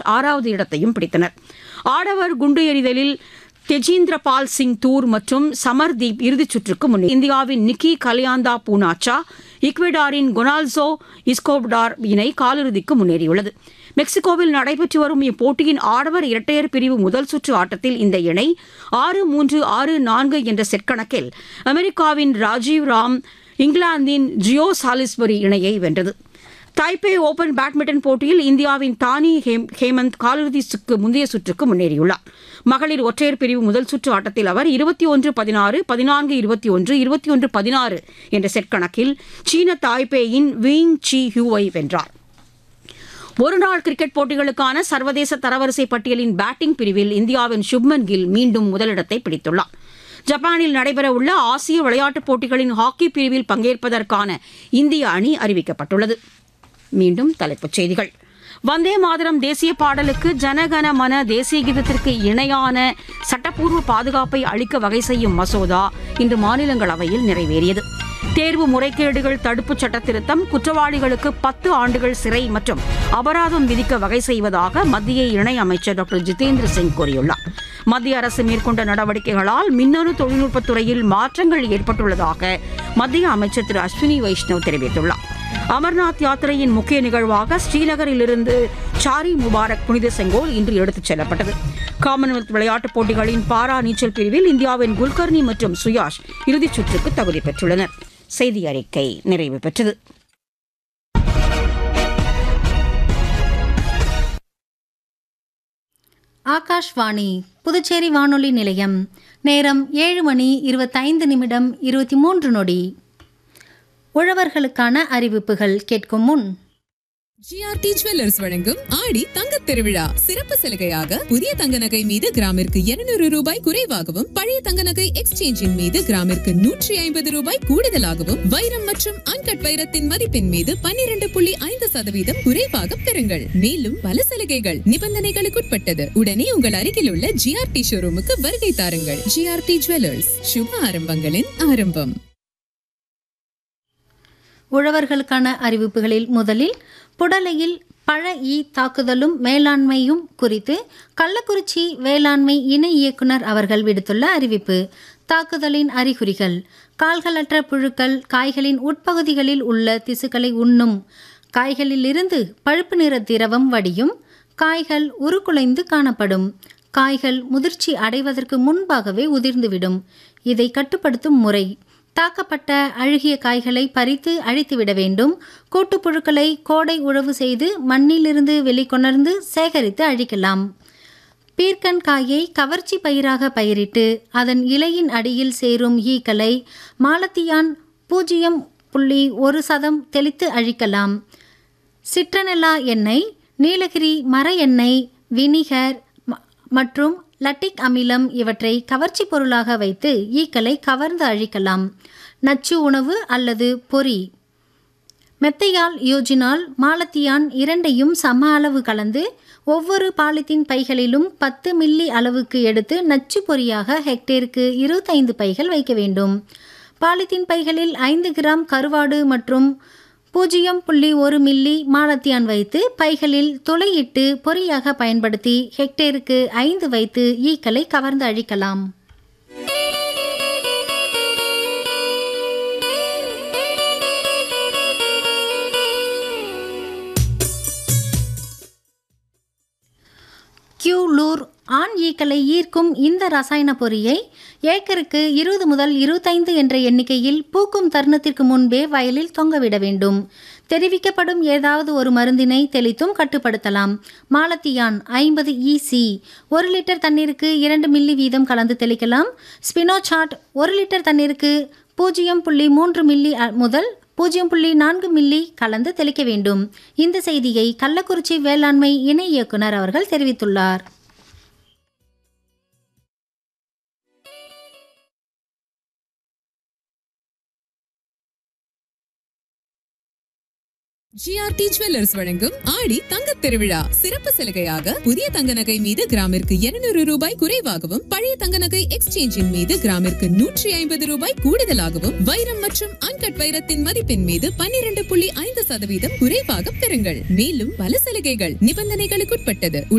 ஆறாவது இடத்தையும் பிடித்தனர் ஆடவர் குண்டு எறிதலில் தெஜீந்திர பால் சிங் தூர் மற்றும் சமர்தீப் இறுதிச் சுற்றுக்கு முன்னே இந்தியாவின் நிக்கி கலியாந்தா பூனாச்சா ஈக்வெடாரின் கொனால்சோ இஸ்கோப்டார் இணை காலிறுதிக்கு முன்னேறியுள்ளது மெக்சிகோவில் நடைபெற்று வரும் இப்போட்டியின் ஆடவர் இரட்டையர் பிரிவு முதல் சுற்று ஆட்டத்தில் இந்த இணை ஆறு மூன்று ஆறு நான்கு என்ற செட் கணக்கில் அமெரிக்காவின் ராஜீவ் ராம் இங்கிலாந்தின் ஜியோ சாலிஸ்பரி இணையை வென்றது தைப்பே ஓபன் பேட்மிண்டன் போட்டியில் இந்தியாவின் தானி ஹேம் ஹேமந்த் காலிறுதி சுக்கு முந்தைய சுற்றுக்கு முன்னேறியுள்ளார் மகளிர் ஒற்றையர் பிரிவு முதல் சுற்று ஆட்டத்தில் அவர் இருபத்தி ஒன்று பதினாறு பதினான்கு இருபத்தி ஒன்று இருபத்தி ஒன்று பதினாறு என்ற செட் கணக்கில் சீன தாய்பேயின் வீங் சி ஹியூவை வென்றார் ஒருநாள் கிரிக்கெட் போட்டிகளுக்கான சர்வதேச தரவரிசை பட்டியலின் பேட்டிங் பிரிவில் இந்தியாவின் சுப்மன் கில் மீண்டும் முதலிடத்தை பிடித்துள்ளார் ஜப்பானில் நடைபெறவுள்ள ஆசிய விளையாட்டுப் போட்டிகளின் ஹாக்கி பிரிவில் பங்கேற்பதற்கான இந்திய அணி அறிவிக்கப்பட்டுள்ளது மீண்டும் தலைப்புச் செய்திகள் வந்தே மாதரம் தேசிய பாடலுக்கு ஜனகன மன தேசிய கீதத்திற்கு இணையான சட்டப்பூர்வ பாதுகாப்பை அளிக்க வகை செய்யும் மசோதா இன்று மாநிலங்களவையில் நிறைவேறியது தேர்வு முறைகேடுகள் தடுப்புச் சட்ட திருத்தம் குற்றவாளிகளுக்கு பத்து ஆண்டுகள் சிறை மற்றும் அபராதம் விதிக்க வகை செய்வதாக மத்திய இணை அமைச்சர் டாக்டர் ஜிதேந்திர சிங் கூறியுள்ளார் மத்திய அரசு மேற்கொண்ட நடவடிக்கைகளால் மின்னணு தொழில்நுட்பத் துறையில் மாற்றங்கள் ஏற்பட்டுள்ளதாக மத்திய அமைச்சர் திரு அஸ்வினி வைஷ்ணவ் தெரிவித்துள்ளார் அமர்நாத் யாத்திரையின் முக்கிய நிகழ்வாக ஸ்ரீநகரிலிருந்து சாரி முபாரக் புனித செங்கோல் இன்று எடுத்துச் செல்லப்பட்டது காமன்வெல்த் விளையாட்டுப் போட்டிகளின் பாரா நீச்சல் பிரிவில் இந்தியாவின் குல்கர்னி மற்றும் சுயாஷ் இறுதிச் சுற்றுக்கு தகுதி பெற்றுள்ளனர் செய்தி அறிக்கை நிறைவு பெற்றது ஆகாஷ்வாணி புதுச்சேரி வானொலி நிலையம் நேரம் ஏழு மணி இருபத்தைந்து நிமிடம் இருபத்தி மூன்று நொடி உழவர்களுக்கான அறிவிப்புகள் கேட்கும் முன் ஜிஆர்டி ஜுவல்லர்ஸ் வழங்கும் ஆடி தங்கத் திருவிழா சிறப்பு சலுகையாக புதிய தங்க நகை மீது கிராமிற்கு 200 ரூபாய் குறைவாகவும் பழைய தங்க நகை எக்ஸ்சேஞ்சின் மீது கிராமிற்கு நூற்றி ஐம்பது ரூபாய் கூடுதலாகவும் வைரம் மற்றும் அன்கட் வைரத்தின் மதிப்பின் மீது 12.5% புள்ளி ஐந்து சதவீதம் குறைவாக பெறுங்கள் மேலும் பல சலுகைகள் நிபந்தனைகளுக்குட்பட்டது உடனே உங்கள் அருகில் உள்ள ஜிஆர்டி ஷோரூமுக்கு வருகை தாருங்கள் ஜிஆர்டி ஜுவல்லர்ஸ் சுப ஆரம்பங்களின் ஆரம்பம் உழவர்களுக்கான அறிவிப்புகளில் முதலில் புடலையில் பழ ஈ தாக்குதலும் மேலாண்மையும் குறித்து கள்ளக்குறிச்சி வேளாண்மை இணை இயக்குனர் அவர்கள் விடுத்துள்ள அறிவிப்பு தாக்குதலின் அறிகுறிகள் கால்களற்ற புழுக்கள் காய்களின் உட்பகுதிகளில் உள்ள திசுக்களை உண்ணும் காய்களிலிருந்து பழுப்பு நிற திரவம் வடியும் காய்கள் உருக்குலைந்து காணப்படும் காய்கள் முதிர்ச்சி அடைவதற்கு முன்பாகவே உதிர்ந்துவிடும் இதை கட்டுப்படுத்தும் முறை தாக்கப்பட்ட அழுகிய காய்களை பறித்து அழித்துவிட வேண்டும் கூட்டுப்புழுக்களை கோடை உழவு செய்து மண்ணிலிருந்து வெளிக்கொணர்ந்து சேகரித்து அழிக்கலாம் பீர்க்கன் காயை கவர்ச்சி பயிராக பயிரிட்டு அதன் இலையின் அடியில் சேரும் ஈக்களை மாலத்தியான் பூஜ்ஜியம் புள்ளி ஒரு சதம் தெளித்து அழிக்கலாம் சிட்ரனெல்லா எண்ணெய் நீலகிரி மர எண்ணெய் வினிகர் ம- மற்றும் லட்டிக் அமிலம் இவற்றை கவர்ச்சி பொருளாக வைத்து ஈக்களை கவர்ந்து அழிக்கலாம் நச்சு உணவு அல்லது பொறி மெத்தையால் யோஜினால் மாலத்தியான் இரண்டையும் சம அளவு கலந்து ஒவ்வொரு பாலித்தீன் பைகளிலும் பத்து மில்லி அளவுக்கு எடுத்து நச்சு பொறியாக ஹெக்டேருக்கு இருபத்தைந்து பைகள் வைக்க வேண்டும் பாலித்தீன் பைகளில் ஐந்து கிராம் கருவாடு மற்றும் பூஜ்ஜியம் புள்ளி ஒரு மில்லி மாலத்தியான் வைத்து பைகளில் துளையிட்டு பொறியாக பயன்படுத்தி ஹெக்டேருக்கு ஐந்து வைத்து ஈக்களை கவர்ந்து அழிக்கலாம் கியூலூர் ஆண் ஈக்களை ஈர்க்கும் இந்த ரசாயன பொறியை ஏக்கருக்கு இருபது முதல் இருபத்தைந்து என்ற எண்ணிக்கையில் பூக்கும் தருணத்திற்கு முன்பே வயலில் தொங்கவிட வேண்டும் தெரிவிக்கப்படும் ஏதாவது ஒரு மருந்தினை தெளித்தும் கட்டுப்படுத்தலாம் மாலத்தியான் ஐம்பது இசி ஒரு லிட்டர் தண்ணீருக்கு இரண்டு மில்லி வீதம் கலந்து தெளிக்கலாம் ஸ்பினோசாட் ஒரு லிட்டர் தண்ணீருக்கு பூஜ்ஜியம் புள்ளி மூன்று மில்லி அ- முதல் பூஜ்ஜியம் புள்ளி நான்கு மில்லி கலந்து தெளிக்க வேண்டும் இந்த செய்தியை கள்ளக்குறிச்சி வேளாண்மை இணை இயக்குனர் அவர்கள் தெரிவித்துள்ளார் ஜிஆர்டி ஜுவல்லர்ஸ் வழங்கும் ஆடி தங்கத் திருவிழா சிறப்பு சலுகையாக புதிய தங்க நகை மீது கிராமிற்கு 200 ரூபாய் குறைவாகவும் பழைய தங்க நகை எக்ஸ்சேஞ்சின் மீது கிராமிற்கு நூற்றி ஐம்பது ரூபாய் கூடுதலாகவும் வைரம் மற்றும் அன்கட் வைரத்தின் மதிப்பின் மீது 12.5% புள்ளி ஐந்து சதவீதம் குறைவாக பெறுங்கள் மேலும் பல சலுகைகள் நிபந்தனைகளுக்குட்பட்டது